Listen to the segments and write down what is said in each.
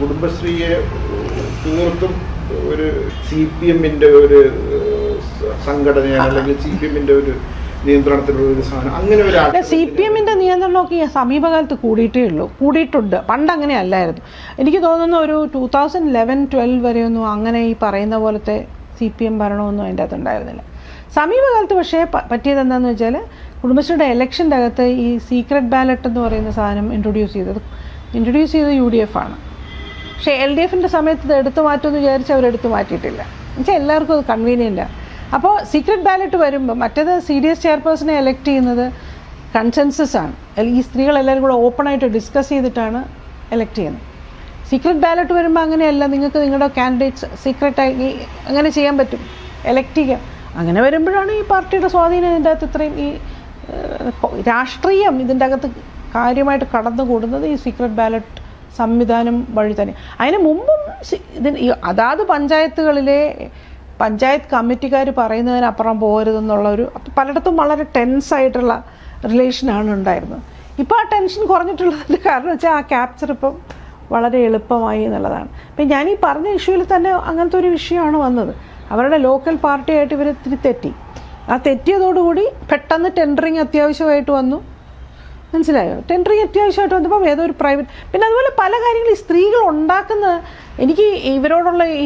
കുടുംബശ്രീയെ തീർത്തും ഒരു C P എമ്മിൻ്റെ ഒരു ഏഹ്, സംഘടനയാണ് അല്ലെങ്കിൽ സി പി എമ്മിൻ്റെ ഒരു നിയന്ത്രണത്തിലുള്ള ഒരു സാധനം അങ്ങനെ ഒരു അല്ല സി പി എമ്മിൻ്റെ നിയന്ത്രണമൊക്കെ ഈ സമീപകാലത്ത് കൂടിയിട്ടേ ഉള്ളൂ കൂടിയിട്ടുണ്ട് പണ്ട് അങ്ങനെ അല്ലായിരുന്നു എനിക്ക് തോന്നുന്നു ഒരു ടൂ തൗസൻഡ് ലെവൻ ട്വൽവ് വരെയൊന്നും അങ്ങനെ ഈ പറയുന്ന പോലത്തെ സി പി എം ഭരണമൊന്നും അതിൻ്റെ അകത്ത് ഉണ്ടായിരുന്നില്ല സമീപകാലത്ത് പക്ഷേ പ- പറ്റിയത് എന്താണെന്ന് വെച്ചാൽ കുടുംബശ്രീയുടെ ഇലക്ഷൻ്റെ അകത്ത് ഈ സീക്രട്ട് ബാലറ്റ് എന്ന് പറയുന്ന സാധനം ഇൻട്രൊഡ്യൂസ് ചെയ്തത് ഇൻട്രൊഡ്യൂസ് ചെയ്തത് യു ഡി എഫ് ആണ് പക്ഷേ എൽ ഡി എഫിൻ്റെ സമയത്ത് ഇത് എടുത്തു മാറ്റുമെന്ന് വിചാരിച്ച് അവരെടുത്ത് മാറ്റിയിട്ടില്ല എന്നുവെച്ചാൽ എല്ലാവർക്കും അത് കൺവീനിയൻ്റാണ് അപ്പോൾ സീക്രട്ട് ബാലറ്റ് വരുമ്പോൾ മറ്റേത് സി ഡി എസ് ചെയർപേഴ്സണെ എലക്ട് ചെയ്യുന്നത് കൺസെൻസസ് ആണ് അല്ല- ഈ സ്ത്രീകളെല്ലാവരും കൂടെ ഓപ്പണായിട്ട് ഡിസ്കസ് ചെയ്തിട്ടാണ് എലക്ട് ചെയ്യുന്നത് സീക്രട്ട് ബാലറ്റ് വരുമ്പോൾ അങ്ങനെയല്ല നിങ്ങൾക്ക് നിങ്ങളുടെ കാൻഡിഡേറ്റ്സ് സീക്രട്ടായി അങ്ങനെ ചെയ്യാൻ പറ്റും എലക്ട് ചെയ്യാം അങ്ങനെ വരുമ്പോഴാണ് ഈ പാർട്ടിയുടെ സ്വാധീനം ഇതിൻ്റെ അകത്ത് ഇത്രയും ഈ ഏഹ്, കൊ- രാഷ്ട്രീയം ഇതിൻ്റെ അകത്ത് കാര്യമായിട്ട് കടന്നുകൂടുന്നത് ഈ സീക്രട്ട് ബാലറ്റ് സംവിധാനം വഴി തന്നെ അതിന് മുമ്പും സി- ഇതിന് ഈ അതാത് പഞ്ചായത്തുകളിലെ പഞ്ചായത്ത് കമ്മിറ്റിക്കാർ പറയുന്നതിനപ്പുറം പോകരുതെന്നുള്ള ഒരു അപ്പോൾ പലയിടത്തും വളരെ ടെൻസ് ആയിട്ടുള്ള റിലേഷനാണ് ഉണ്ടായിരുന്നത് ഇപ്പോൾ ആ ടെൻഷൻ കുറഞ്ഞിട്ടുള്ളതിൻ്റെ കാരണം വെച്ചാൽ ആ ക്യാപ്ചർ ഇപ്പം വളരെ എളുപ്പമായി എന്നുള്ളതാണ് ഇപ്പം ഞാൻ ഈ പറഞ്ഞ ഇഷ്യൂവിൽ തന്നെ അങ്ങനത്തെ ഒരു വിഷയമാണ് വന്നത് അവരുടെ ലോക്കൽ പാർട്ടിയായിട്ട് ഇവർ ഇത്തിരി തെറ്റി ആ തെറ്റിയതോടുകൂടി പെട്ടെന്ന് ടെൻഡറിങ് അത്യാവശ്യമായിട്ട് വന്നു മനസ്സിലായോ ടെൻഡറിങ് അത്യാവശ്യമായിട്ട് വന്നപ്പോൾ ഏതോ ഒരു പ്രൈവറ്റ് പിന്നെ അതുപോലെ പല കാര്യങ്ങളും ഈ സ്ത്രീകൾ ഉണ്ടാക്കുന്ന എനിക്ക് ഇവരോടുള്ള ഈ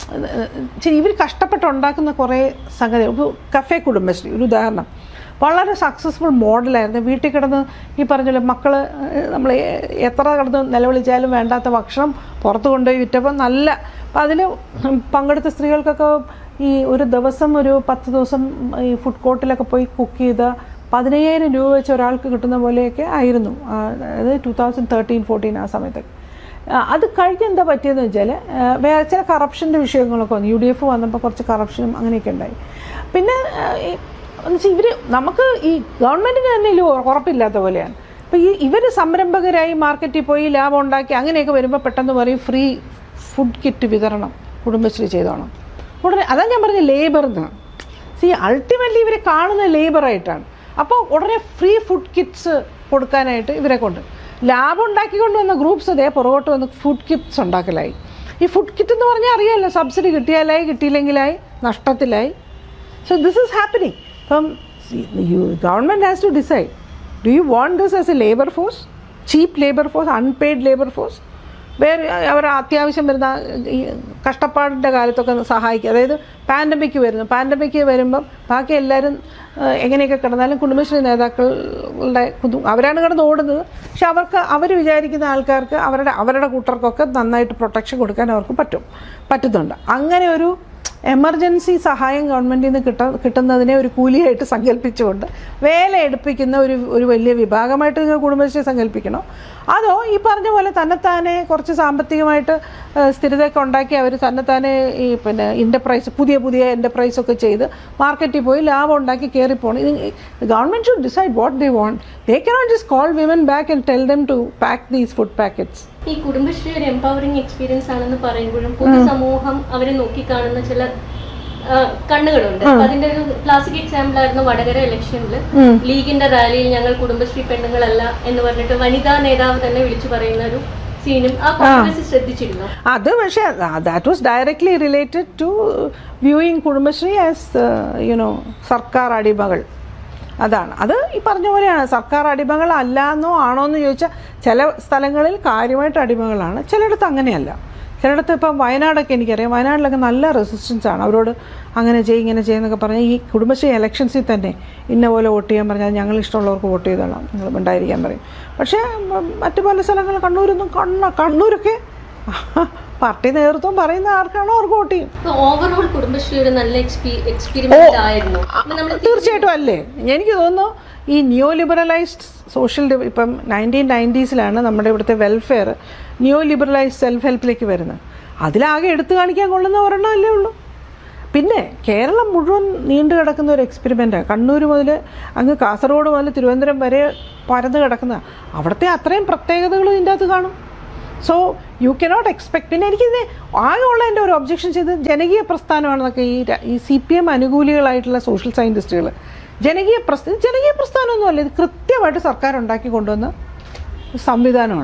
ശരി ഇവർ കഷ്ടപ്പെട്ട് ഉണ്ടാക്കുന്ന കുറേ സംഗതി ഇപ്പോൾ കഫേ കുടുംബശ്രീ ഒരു ഉദാഹരണം വളരെ സക്സസ്ഫുൾ മോഡലായിരുന്നു വീട്ടിൽ കിടന്ന് ഈ പറഞ്ഞല്ലോ മക്കൾ നമ്മൾ എത്ര കിടന്ന് നിലവിളിച്ചാലും വേണ്ടാത്ത ഭക്ഷണം പുറത്ത് കൊണ്ടുപോയി വിറ്റപ്പോൾ നല്ല അപ്പം അതിൽ പങ്കെടുത്ത സ്ത്രീകൾക്കൊക്കെ ഈ ഒരു ദിവസം ഒരു പത്ത് ദിവസം ഈ ഫുഡ് കോർട്ടിലൊക്കെ പോയി കുക്ക് ചെയ്ത പതിനയ്യായിരം രൂപ വെച്ച് ഒരാൾക്ക് കിട്ടുന്ന പോലെയൊക്കെ ആയിരുന്നു ആ, അതായത് ടു തൗസൻഡ് തേർട്ടീൻ ഫോർട്ടീൻ ആ സമയത്തൊക്കെ ആ, അത് കഴിഞ്ഞ് എന്താ പറ്റിയതെന്ന് വെച്ചാൽ വേറെ ചില കറപ്ഷൻ്റെ വിഷയങ്ങളൊക്കെ വന്നു യു ഡി എഫ് വന്നപ്പോൾ കുറച്ച് കറപ്ഷനും അങ്ങനെയൊക്കെ ഉണ്ടായി പിന്നെ എന്നുവെച്ചാൽ ഇവർ നമുക്ക് ഈ ഗവൺമെൻറ്റിന് തന്നെ ഇതിൽ ഉറപ്പില്ലാത്ത പോലെയാണ് ഇപ്പോൾ ഈ ഇവർ സംരംഭകരായി മാർക്കറ്റിൽ പോയി ലാഭം ഉണ്ടാക്കി അങ്ങനെയൊക്കെ വരുമ്പോൾ പെട്ടെന്ന് പറയും ഫ്രീ ഫുഡ് കിറ്റ് വിതരണം കുടുംബശ്രീ ചെയ്തോണം ഉടനെ അതാ ഞാൻ പറഞ്ഞ ലേബർ എന്ന് സി അൾട്ടിമേറ്റ്ലി ഇവരെ കാണുന്ന ലേബറായിട്ടാണ് അപ്പോൾ ഉടനെ ഫ്രീ ഫുഡ് കിറ്റ്സ് കൊടുക്കാനായിട്ട് ഇവരെ കൊണ്ട് ലാഭം ഉണ്ടാക്കിക്കൊണ്ട് വന്ന ഗ്രൂപ്പ്സ് അതേ പുറകോട്ട് വന്ന് ഫുഡ് കിറ്റ്സ് ഉണ്ടാക്കലായി ഈ ഫുഡ് കിറ്റ് എന്ന് പറഞ്ഞാൽ അറിയാമല്ലോ സബ്സിഡി കിട്ടിയാലായി കിട്ടിയില്ലെങ്കിലായി നഷ്ടത്തിലായി സോ ദിസ് ഈസ് ഹാപ്പനിങ് ഇപ്പം you government has to decide do you want this as a labour force cheap labour force unpaid labour force വേറെ അവർ അത്യാവശ്യം വരുന്ന ഈ കഷ്ടപ്പാടിൻ്റെ കാലത്തൊക്കെ സഹായിക്കുക അതായത് പാൻഡമിക് വരുന്നു പാൻഡമിക് വരുമ്പം ബാക്കി എല്ലാവരും ഏഹ്, എങ്ങനെയൊക്കെ കിടന്നാലും കുടുംബശ്രീ നേതാക്കളുടെ കുതു- അവരാണ് കിടന്ന് ഓടുന്നത് പക്ഷെ അവർക്ക് അവർ വിചാരിക്കുന്ന ആൾക്കാർക്ക് അവരുടെ അവരുടെ കൂട്ടർക്കൊക്കെ നന്നായിട്ട് പ്രൊട്ടക്ഷൻ കൊടുക്കാൻ അവർക്ക് പറ്റും പറ്റുന്നുണ്ട് അങ്ങനെ ഒരു എമർജൻസി സഹായം ഗവൺമെൻറ്റിൽ നിന്ന് കിട്ട കിട്ടുന്നതിനെ ഒരു കൂലിയായിട്ട് സങ്കല്പിച്ചുകൊണ്ട് വേല എടുപ്പിക്കുന്ന ഒരു ഒരു വലിയ വിഭാഗമായിട്ട് നിങ്ങൾ കുടുംബശ്രീ സങ്കല്പിക്കണോ അതോ ഈ പറഞ്ഞ പോലെ തന്നെത്താനെ കുറച്ച് സാമ്പത്തികമായിട്ട് ഏഹ്, സ്ഥിരതയൊക്കെ ഉണ്ടാക്കി അവർ തന്നെത്താനെ ഈ പിന്നെ ഇൻ്റർപ്രൈസ് പുതിയ പുതിയ എൻ്റർപ്രൈസ് ഒക്കെ ചെയ്ത് മാർക്കറ്റിൽ പോയി ലാഭം ഉണ്ടാക്കി കയറിപ്പോണം ഇത് government should decide what they want they cannot just call women back and tell them to pack these food packets ഈ കുടുംബശ്രീ ഒരു എംപവറിംഗ് എക്സ്പീരിയൻസ് ആണെന്ന് പറയുമ്പോഴും പൊതുസമൂഹം അവരെ നോക്കിക്കാണുന്ന ചില ആ, കണ്ണുകളുണ്ട് അപ്പൊ അതിന്റെ ഒരു ക്ലാസിക് എക്സാമ്പിൾ ആയിരുന്നു വടകര ഇലക്ഷനിൽ ലീഗിന്റെ റാലിയിൽ ഞങ്ങൾ കുടുംബശ്രീ പെണ്ണുങ്ങളല്ല എന്ന് പറഞ്ഞിട്ട് വനിതാ നേതാവ് തന്നെ വിളിച്ചു പറയുന്ന ഒരു സീനും ആ കോൺഗ്രസ് ശ്രദ്ധിച്ചിരുന്നു അത് പക്ഷേ that was directly related to viewing Kudumbashree as you know സർക്കാർ അടിമകൾ അതാണ് അത് ഈ പറഞ്ഞ പോലെയാണ് സർക്കാർ അടിമകൾ അല്ല എന്നോ ആണോ എന്ന് ചോദിച്ചാൽ ചില സ്ഥലങ്ങളിൽ കാര്യമായിട്ട് അടിമകളാണ് ചിലയിടത്ത് അങ്ങനെയല്ല ചിലയിടത്ത് ഇപ്പം വയനാടൊക്കെ എനിക്കറിയാം വയനാട്ടിലൊക്കെ നല്ല റെസിസ്റ്റൻസ് ആണ് അവരോട് അങ്ങനെ ചെയ്യും ഇങ്ങനെ ചെയ്യുന്നൊക്കെ പറഞ്ഞാൽ ഈ കുടുംബശ്രീ ഇലക്ഷൻസിൽ തന്നെ ഇന്ന പോലെ വോട്ട് ചെയ്യാൻ പറഞ്ഞാൽ ഞങ്ങൾ ഇഷ്ടമുള്ളവർക്ക് വോട്ട് ചെയ്തോളാം നിങ്ങൾ ഉണ്ടായിരിക്കാൻ പറയും പക്ഷേ ഉം, മറ്റു പല സ്ഥലങ്ങൾ കണ്ണൂരൊന്നും കണ്ണ കണ്ണൂരൊക്കെ പാർട്ടി നേതൃത്വം പറയുന്ന ആർക്കാണോ അവർക്ക് വോട്ട് ചെയ്യും അപ്പൊ ഓവറോൾ കുടുംബശ്രീ ഒരു നല്ല എക്സ്പീരിമെന്റ് ആയിരുന്നു അപ്പൊ നമ്മൾ തീർച്ചയായിട്ടും അല്ലേ എനിക്ക് തോന്നുന്നു ഈ ന്യൂ ലിബറലൈസ്ഡ് സോഷ്യൽ ഇപ്പം നയൻറ്റീൻ നയൻറ്റീസിലാണ് നമ്മുടെ ഇവിടുത്തെ വെൽഫെയർ ന്യൂ ലിബറലൈസ്ഡ് സെൽഫ് ഹെൽപ്പിലേക്ക് വരുന്നത് അതിലാകെ എടുത്തു കാണിക്കാൻ കൊള്ളുന്ന ഒരെണ്ണം അല്ലേ ഉള്ളൂ പിന്നെ കേരളം മുഴുവൻ നീണ്ടു കിടക്കുന്ന ഒരു എക്സ്പെരിമെൻറ്റാണ് കണ്ണൂർ മുതൽ അങ്ങ് കാസർഗോഡ് മുതൽ തിരുവനന്തപുരം വരെ പരന്ന് കിടക്കുന്ന അവിടുത്തെ അത്രയും പ്രത്യേകതകളും ഇതിൻ്റെ അകത്ത് കാണും സോ യു കനോട്ട് എക്സ്പെക്ട് പിന്നെ എനിക്കിത് ആകെയുള്ള എൻ്റെ ഒരു ഒബ്ജക്ഷൻ ചെയ്ത് ജനകീയ പ്രസ്ഥാനമാണെന്നൊക്കെ ഈ ര- ഈ സി പി എം അനുകൂലികളായിട്ടുള്ള സോഷ്യൽ സയൻറ്റിസ്റ്റുകൾ ജനകീയ പ്രസ്ഥാനം ജനകീയ പ്രസ്ഥാനമൊന്നുമല്ല ഇത് കൃത്യമായിട്ട് സർക്കാർ ഉണ്ടാക്കി കൊണ്ടുവന്ന സംവിധാനമാണ്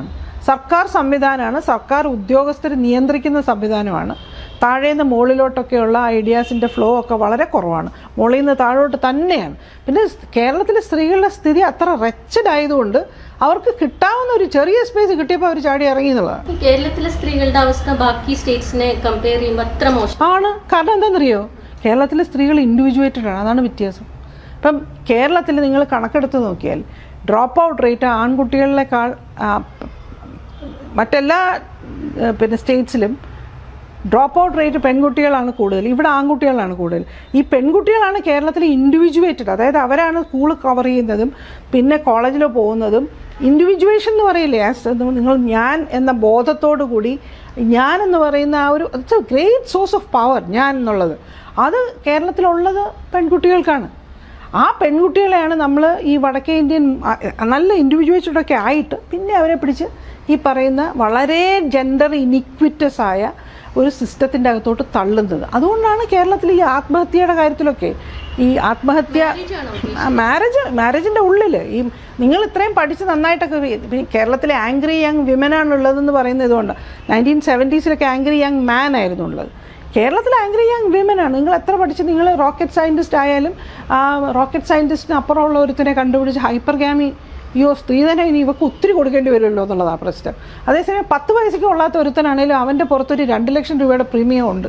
സർക്കാർ സംവിധാനമാണ് സർക്കാർ ഉദ്യോഗസ്ഥർ നിയന്ത്രിക്കുന്ന സംവിധാനമാണ് താഴേന്ന് മുകളിലോട്ടൊക്കെയുള്ള ഐഡിയാസിൻ്റെ ഫ്ലോ ഒക്കെ വളരെ കുറവാണ് മുകളിൽ നിന്ന് താഴോട്ട് തന്നെയാണ് പിന്നെ കേരളത്തിലെ സ്ത്രീകളുടെ സ്ഥിതി അത്ര റെച്ചഡ് ആയതുകൊണ്ട് അവർക്ക് കിട്ടാവുന്ന ഒരു ചെറിയ സ്പേസ് കിട്ടിയപ്പോൾ അവർ ചാടി ഇറങ്ങി എന്നുള്ളതാണ് കേരളത്തിലെ സ്ത്രീകളുടെ അവസ്ഥ ബാക്കി സ്റ്റേറ്റ്സിനെ കമ്പയർ ചെയ്യുമ്പോൾ അത്ര മോശം ആണ് കാരണം എന്താണെന്നറിയോ കേരളത്തിലെ സ്ത്രീകൾ ഇൻഡിവിജ്വേറ്റഡ് ആണ് അതാണ് വ്യത്യാസം ഇപ്പം കേരളത്തിൽ നിങ്ങൾ കണക്കെടുത്ത് നോക്കിയാൽ ഡ്രോപ്പ് ഔട്ട് റേറ്റ് ആൺകുട്ടികളിലേക്കാൾ ആ, മറ്റെല്ലാ ആ, പിന്നെ സ്റ്റേറ്റ്സിലും ഡ്രോപ്പ് ഔട്ട് റേറ്റ് പെൺകുട്ടികളാണ് കൂടുതൽ ഇവിടെ ആൺകുട്ടികളാണ് കൂടുതൽ ഈ പെൺകുട്ടികളാണ് കേരളത്തിൽ ഇൻഡിവിജ്വേറ്റഡ് അതായത് അവരാണ് സ്കൂൾ കവർ ചെയ്യുന്നതും പിന്നെ കോളേജിൽ പോകുന്നതും ഇൻഡിവിജ്വേഷൻ എന്ന് പറയില്ലേ ആസ് നിങ്ങൾ ഞാൻ എന്ന ബോധത്തോടു കൂടി ഞാൻ എന്ന് പറയുന്ന ആ ഒരു it's a great source of power ഞാൻ എന്നുള്ളത് അത് കേരളത്തിലുള്ളത് പെൺകുട്ടികൾക്കാണ് ആ പെൺകുട്ടികളെയാണ് നമ്മൾ ഈ വടക്കേ ഇന്ത്യൻ ആ, നല്ല ഇൻഡിവിജ്വേറ്റഡ് ഒക്കെ ആയിട്ട് പിന്നെ അവരെ പിടിച്ച് ഈ പറയുന്ന വളരെ ജെൻഡർ ഇനിക്വിറ്റസ് ആയ ഒരു സിസ്റ്റത്തിൻ്റെ അകത്തോട്ട് തള്ളുന്നത് അതുകൊണ്ടാണ് കേരളത്തിൽ ഈ ആത്മഹത്യയുടെ കാര്യത്തിലൊക്കെ ഈ ആത്മഹത്യ മാരേജ് മാരേജിൻ്റെ ഉള്ളിൽ ഈ നിങ്ങൾ ഇത്രയും പഠിച്ച് നന്നായിട്ടൊക്കെ വി- പിന്നെ കേരളത്തിലെ ആംഗ്രി യങ് വിമനാണ് ഉള്ളതെന്ന് പറയുന്നത് ഇതുകൊണ്ട് നയൻറ്റീൻ സെവൻറ്റീസിലൊക്കെ ആംഗ്രി യങ് മാൻ ആയിരുന്നു ഉള്ളത് കേരളത്തിൽ ആംഗ്രി യങ് വിമനാണ് നിങ്ങൾ എത്ര പഠിച്ച് നിങ്ങൾ റോക്കറ്റ് സയൻറ്റിസ്റ്റ് ആയാലും ആ റോക്കറ്റ് സയൻറ്റിസ്റ്റിന് അപ്പുറമുള്ള ഒരുത്തിനെ കണ്ടുപിടിച്ച് ഹൈപ്പർ ഗാമി അയ്യോ സ്ത്രീ തന്നെ ഇനി ഇവക്ക് ഒത്തിരി കൊടുക്കേണ്ടി വരുമല്ലോ എന്നുള്ളതാണ് പ്രശ്നം അതേസമയം പത്ത് വയസ്സൊക്കെ ഉള്ളാത്ത ഒരുത്തനാണെങ്കിലും അവൻ്റെ പുറത്തൊരു രണ്ട് ലക്ഷം രൂപയുടെ പ്രീമിയം ഉണ്ട്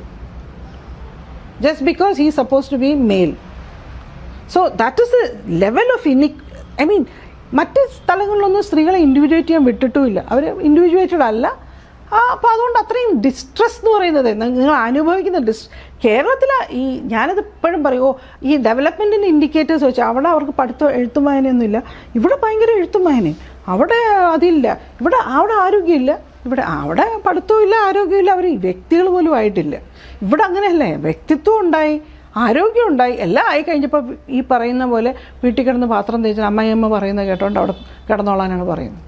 just because he suppose to be male so that is the level of ഇനി ഐ മീൻ മറ്റ് സ്ഥലങ്ങളിലൊന്നും സ്ത്രീകളെ ഇൻഡിവിജ്വേറ്റ് ചെയ്യാൻ വിട്ടിട്ടുമില്ല അവർ ഇൻഡിവിജ്വേറ്റഡ് അല്ല ആ അപ്പോൾ അതുകൊണ്ട് അത്രയും ഡിസ്ട്രെസ് എന്ന് പറയുന്നത് നിങ്ങൾ അനുഭവിക്കുന്ന ഡിസ് കേരളത്തിൽ ഈ ഞാനത് ഇപ്പോഴും പറയുമോ ഈ ഡെവലപ്മെൻറ്റിൻ്റെ ഇൻഡിക്കേറ്റേഴ്സ് വെച്ച് അവിടെ അവർക്ക് പഠിത്തം എഴുത്തും വായനയൊന്നുമില്ല ഇവിടെ ഭയങ്കര എഴുത്തും വായനയും അവിടെ അതില്ല ഇവിടെ അവിടെ ആരോഗ്യമില്ല ഇവിടെ അവിടെ പഠിത്തവും ഇല്ല ആരോഗ്യമില്ല അവർ വ്യക്തികൾ പോലും ആയിട്ടില്ല ഇവിടെ അങ്ങനെയല്ലേ വ്യക്തിത്വം ഉണ്ടായി ആരോഗ്യം ഉണ്ടായി എല്ലാം ആയി കഴിഞ്ഞപ്പോൾ ഈ പറയുന്ന പോലെ വീട്ടിൽ കിടന്ന് പാത്രം തേച്ച് അമ്മയമ്മ പറയുന്നത് കേട്ടോണ്ട് അവിടെ കിടന്നോളാനാണ് പറയുന്നത്